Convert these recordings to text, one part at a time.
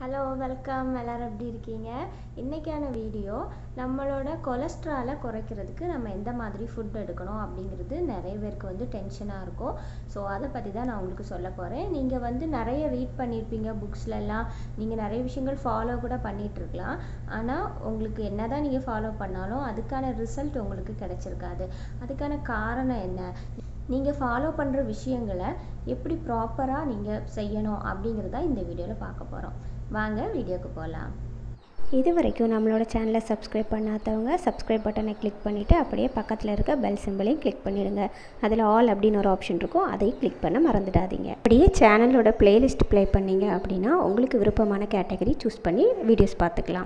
hello welcome எல்லோரும் எப்படி இருக்கீங்க இன்றைக்கான வீடியோ நம்மளோட கொலஸ்ட்ராலை குறைக்கிறதுக்கு நம்ம எந்த மாதிரி ஃபுட் எடுக்கணும் அப்படிங்கிறது நிறைய பேருக்கு வந்து டென்ஷனாக இருக்கும் ஸோ அதை பற்றி தான் நான் உங்களுக்கு சொல்ல போகிறேன் நீங்கள் வந்து நிறைய ரீட் பண்ணியிருப்பீங்க புக்ஸ்லலாம் நீங்கள் நிறைய விஷயங்கள் ஃபாலோ கூட பண்ணிகிட்ருக்கலாம் ஆனால் உங்களுக்கு என்ன தான் நீங்கள் ஃபாலோ பண்ணாலும் அதுக்கான ரிசல்ட் உங்களுக்கு கிடைச்சிருக்காது அதுக்கான காரணம் என்ன நீங்கள் ஃபாலோ பண்ணுற விஷயங்களை எப்படி ப்ராப்பராக நீங்கள் செய்யணும் அப்படிங்கிறத இந்த வீடியோவில் பார்க்க போகிறோம் வாங்க வீடியோக்கு போகலாம் இது வரைக்கும் நம்மளோட சேனலை சப்ஸ்கிரைப் பண்ணாதவங்க சப்ஸ்கிரைப் பட்டனை கிளிக் பண்ணிவிட்டு அப்படியே பக்கத்தில் இருக்க பெல் சிம்பிளையும் கிளிக் பண்ணிடுங்க அதில் ஆல் அப்படின்னு ஒரு ஆப்ஷன் இருக்கும் அதையும் கிளிக் பண்ண மறந்துடாதீங்க அப்படியே சேனலோட பிளேலிஸ்ட் ப்ளே பண்ணீங்க அப்படின்னா உங்களுக்கு விருப்பமான கேட்டகரி சூஸ் பண்ணி வீடியோஸ் பார்த்துக்கலாம்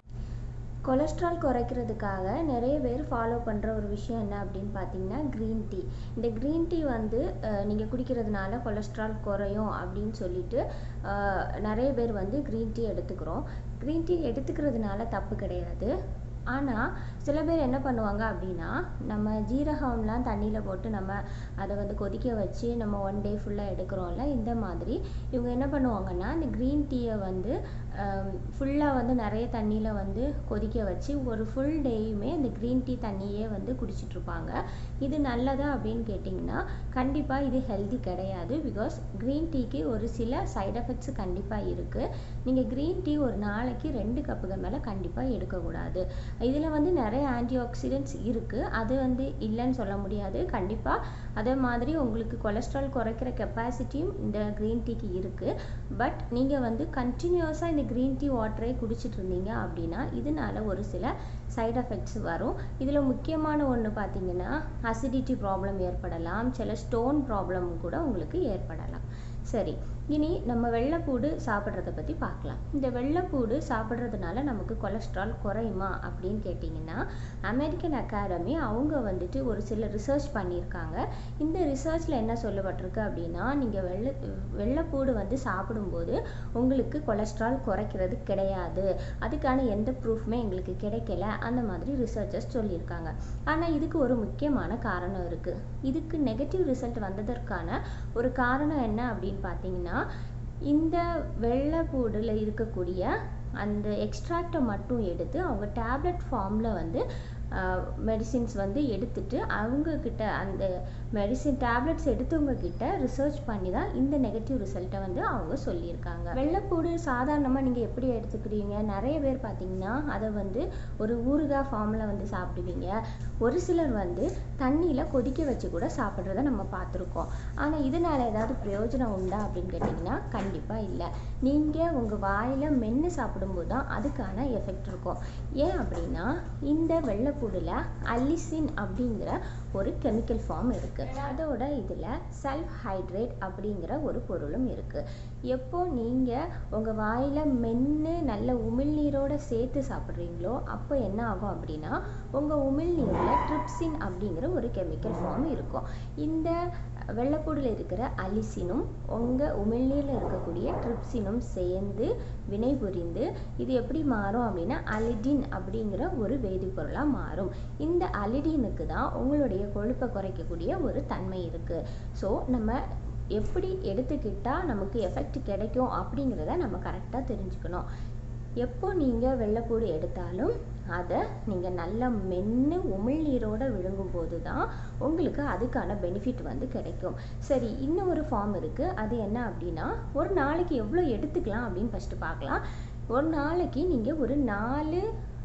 கொலஸ்ட்ரால் குறைக்கிறதுக்காக நிறைய பேர் ஃபாலோ பண்ணுற ஒரு விஷயம் என்ன அப்படின்னு பார்த்தீங்கன்னா க்ரீன் டீ இந்த க்ரீன் டீ வந்து நீங்கள் குடிக்கிறதுனால கொலஸ்ட்ரால் குறையும் அப்படின்னு சொல்லிட்டு அஹ், நிறைய பேர் வந்து க்ரீன் டீ எடுத்துக்கிறோம் க்ரீன் டீ எடுத்துக்கிறதுனால தப்பு கிடையாது ஆனால் சில பேர் என்ன பண்ணுவாங்க அப்படின்னா நம்ம ஜீரகம்லாம் தண்ணியில் போட்டு நம்ம அதை வந்து கொதிக்க வச்சு நம்ம ஒன் டே ஃபுல்லாக எடுக்கிறோம்ல இந்த மாதிரி இவங்க என்ன பண்ணுவாங்கன்னா இந்த க்ரீன் டீயை வந்து ஃபுல்லாக வந்து நிறைய தண்ணியில் வந்து கொதிக்க வச்சு ஒரு ஃபுல் டேயுமே இந்த க்ரீன் டீ தண்ணியே வந்து குடிச்சிட்டு இருப்பாங்க இது நல்லதா அப்படின்னு கேட்டிங்கன்னா கண்டிப்பாக இது ஹெல்தி கிடையாது பிகாஸ் க்ரீன் டீக்கு ஒரு சில சைட் எஃபெக்ட்ஸ் கண்டிப்பாக இருக்குது நீங்கள் க்ரீன் டீ ஒரு நாளைக்கு ரெண்டு கப்புக்கு மேலே கண்டிப்பாக எடுக்கக்கூடாது இதில் வந்து நிறைய ஆன்டி ஆக்சிடென்ட்ஸ் இருக்குது அது வந்து இல்லைன்னு சொல்ல முடியாது கண்டிப்பாக அதே மாதிரி உங்களுக்கு கொலஸ்ட்ரால் குறைக்கிற கெப்பாசிட்டியும் இந்த க்ரீன் டீக்கு இருக்குது பட் நீங்கள் வந்து கண்டினியூஸாக இந்த க்ரீன் டீ வாட்டரை குடிச்சிட்டு இருந்தீங்க அப்படின்னா இதனால ஒரு சில சைடு எஃபெக்ட்ஸ் வரும் இதில் முக்கியமான ஒன்று பார்த்தீங்கன்னா அசிடிட்டி ப்ராப்ளம் ஏற்படலாம் சில ஸ்டோன் ப்ராப்ளம் கூட உங்களுக்கு ஏற்படலாம் சரி இனி நம்ம வெள்ளைப்பூடு சாப்பிட்றத பற்றி பார்க்கலாம் இந்த வெள்ளைப்பூடு சாப்பிட்றதுனால நமக்கு கொலஸ்ட்ரால் குறையுமா அப்படின்னு கேட்டிங்கன்னா அமெரிக்கன் அகாடமி அவங்க வந்துட்டு ஒரு சில ரிசர்ச் பண்ணியிருக்காங்க இந்த ரிசர்ச்சில் என்ன சொல்லப்பட்டிருக்கு அப்படின்னா நீங்கள் வெள்ளை வெள்ளைப்பூடு வந்து சாப்பிடும்போது உங்களுக்கு கொலஸ்ட்ரால் குறைக்கிறது கிடையாது அதுக்கான எந்த ப்ரூஃப்மே எங்களுக்கு கிடைக்கல அந்த மாதிரி ரிசர்ச்சர்ஸ் சொல்லியிருக்காங்க ஆனால் இதுக்கு ஒரு முக்கியமான காரணம் இருக்குது இதுக்கு நெகட்டிவ் ரிசல்ட் வந்ததற்கான ஒரு காரணம் என்ன அப்படின்னு பார்த்தீங்கன்னா இந்த வெள்ளைப்பூடில் இருக்கக்கூடிய அந்த எக்ஸ்ட்ராக்டை மட்டும் எடுத்து அவங்க டேப்லெட் ஃபார்மில் வந்து மெடிசின்ஸ் வந்து எடுத்துட்டு அவங்க கிட்ட அந்த மெடிசின் டேப்லெட்ஸ் எடுத்தவங்க கிட்ட ரிசர்ச் பண்ணி தான் இந்த நெகட்டிவ் ரிசல்ட்டை வந்து அவங்க சொல்லியிருக்காங்க வெள்ளைப்பூடு சாதாரணமாக நீங்கள் எப்படி எடுத்துக்கிறீங்க நிறைய பேர் பார்த்தீங்கன்னா அதை வந்து ஒரு ஊறுகாய் ஃபார்மில் வந்து சாப்பிடுவீங்க ஒரு சிலர் வந்து தண்ணியில் கொதிக்க வச்சு கூட சாப்பிட்றத நம்ம பார்த்துருக்கோம் ஆனால் இதனால ஏதாவது பிரயோஜனம் உண்டா அப்படின்னு கேட்டிங்கன்னா கண்டிப்பாக இல்லை நீங்கள் உங்கள் வாயில் மென்று சாப்பிடும்போது தான் அதுக்கான எஃபெக்ட் இருக்கும் ஏன் அப்படின்னா இந்த வெள்ளைப்பூடில் அல்லிசின் அப்படிங்கிற ஒரு கெமிக்கல் ஃபார்ம் இருக்குது அதோட இதில் செல்ஃப் ஹைட்ரேட் அப்படிங்கிற ஒரு பொருளும் இருக்குது எப்போ நீங்கள் உங்கள் வாயில் மென்று நல்ல உமிழ்நீரோட சேர்த்து சாப்பிட்றீங்களோ அப்போ என்ன ஆகும் அப்படின்னா உங்கள் உமிழ்நீரில் ட்ரிப்சின் அப்படிங்கிற ஒரு கெமிக்கல் ஃபார்ம் இருக்கும் இந்த வெள்ளைப்பூடில் இருக்கிற அலிசினும் உங்கள் உமிழ்நீரில் இருக்கக்கூடிய ட்ரிப்சினும் சேர்ந்து வினை புரிந்து இது எப்படி மாறும் அப்படின்னா அலிடின் அப்படிங்கிற ஒரு வேதிப்பொருளாக மாறும் இந்த அலிடினுக்கு தான் உங்களுடைய கொழுப்பை குறைக்கக்கூடிய ஒரு தன்மை இருக்குது ஸோ நம்ம எப்படி எடுத்துக்கிட்டால் நமக்கு எஃபெக்ட் கிடைக்கும் அப்படிங்கிறத நம்ம கரெக்டாக தெரிஞ்சுக்கணும் எப்போ நீங்கள் வெள்ளைப்பூடு எடுத்தாலும் அதை நீங்கள் நல்லா மென்று உமிழ்நீரோடு விழுங்கும் போது தான் உங்களுக்கு அதுக்கான பெனிஃபிட் வந்து கிடைக்கும் சரி இன்னும் ஒரு ஃபார்ம் இருக்குது அது என்ன அப்படின்னா ஒரு நாளைக்கு எவ்வளோ எடுத்துக்கலாம் அப்படின்னு ஃபஸ்ட்டு பார்க்கலாம் ஒரு நாளைக்கு நீங்கள் ஒரு நாலு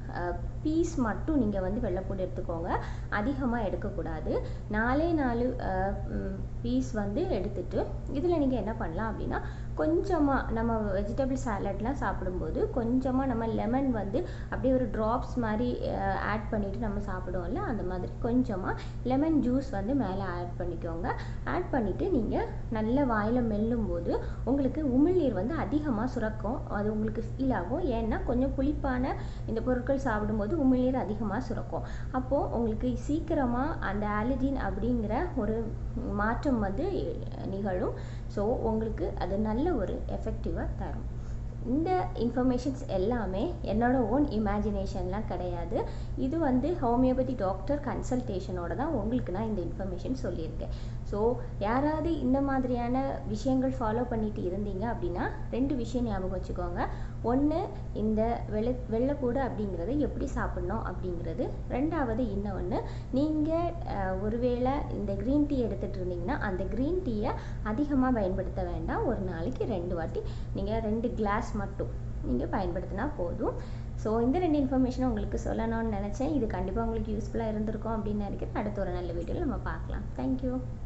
பீஸ் மட்டும் நீங்கள் வந்து வெள்ளைப்பூடு எடுத்துக்கோங்க அதிகமாக எடுக்கக்கூடாது நாலே நாலு பீஸ் வந்து எடுத்துட்டு இதில் நீங்கள் என்ன பண்ணலாம் அப்படின்னா கொஞ்சமாக நம்ம வெஜிடபிள் சாலட்லாம் சாப்பிடும்போது கொஞ்சமாக நம்ம லெமன் வந்து அப்படியே ஒரு ட்ராப்ஸ் மாதிரி ஆட் பண்ணிவிட்டு நம்ம சாப்பிடுவோம்ல அந்த மாதிரி கொஞ்சமாக லெமன் ஜூஸ் வந்து மேலே ஆட் பண்ணிக்கோங்க ஆட் பண்ணிவிட்டு நீங்கள் நல்ல வாயில் மெல்லும் போது உங்களுக்கு உமிழ்நீர் வந்து அதிகமாக சுரக்கும் அது உங்களுக்கு ஃபீல் ஆகும் ஏன்னா கொஞ்சம் புளிப்பான இந்த பொருட்கள் சாப்பிடும்போது உமிழ்நீர் அதிகமாக சுரக்கும் அப்போது உங்களுக்கு சீக்கிரமாக அந்த ஆலஜின் அப்படிங்கிற ஒரு மாற்றம் வந்து நிகழும் ஸோ உங்களுக்கு அது நல்ல ஒரு எஃபெக்டிவாக தரும் இந்த இன்ஃபர்மேஷன்ஸ் எல்லாமே என்னோட ஓன் இமேஜினேஷன்லாம் கிடையாது இது வந்து ஹோமியோபதி டாக்டர் கன்சல்டேஷனோட தான் உங்களுக்கு நான் இந்த இன்ஃபர்மேஷன் சொல்லியிருக்கேன் ஸோ யாராவது இந்த மாதிரியான விஷயங்கள் ஃபாலோ பண்ணிட்டு இருந்தீங்க அப்படின்னா ரெண்டு விஷயம் ஞாபகம் வச்சுக்கோங்க ஒன்று இந்த வெள்ளை வெள்ளைப்பூடு அப்படிங்கிறத எப்படி சாப்பிட்ணும் அப்படிங்கிறது ரெண்டாவது இன்னொன்று நீங்கள் ஒருவேளை இந்த க்ரீன் டீ எடுத்துகிட்டு இருந்தீங்கன்னா அந்த க்ரீன் டீயை அதிகமாக பயன்படுத்த வேண்டாம் ஒரு நாளைக்கு ரெண்டு வாட்டி நீங்கள் ரெண்டு கிளாஸ் மட்டும் நீங்கள் பயன்படுத்தினா போதும் ஸோ இந்த ரெண்டு இன்ஃபர்மேஷனும் உங்களுக்கு சொல்லணும்னு நினச்சேன் இது கண்டிப்பாக உங்களுக்கு யூஸ்ஃபுல்லாக இருந்திருக்கும் அப்படின்னு நினைக்கிறேன் அடுத்த ஒரு நல்ல வீடியோவில் நம்ம பார்க்கலாம் தேங்க்யூ